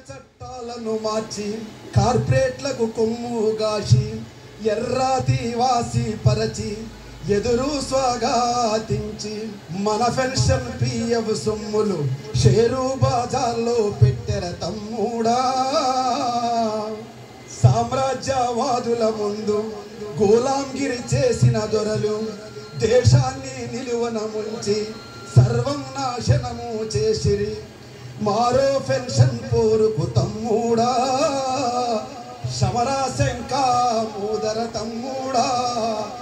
చట్టాలను మార్చి కార్పొరేట్లకు కొమ్ము గాసి ఎర్రాతి వాసి పరచి ఎదురు స్వాగతించి మన పెన్షన్ పిఎఫ్ సొమ్ములు షేరు బజార్లో పెట్టెర తమ్ముడా సామ్రాజ్యవాదుల ముందు గోలాంగిరి చేసిన దొరలు దేశాన్ని నిలువన ముంచి సర్వం నాశనము చేసిరి మారో పెన్షన్ పోరుకు తమ్ముడా సమరా శంకా మూదర తమ్ముడా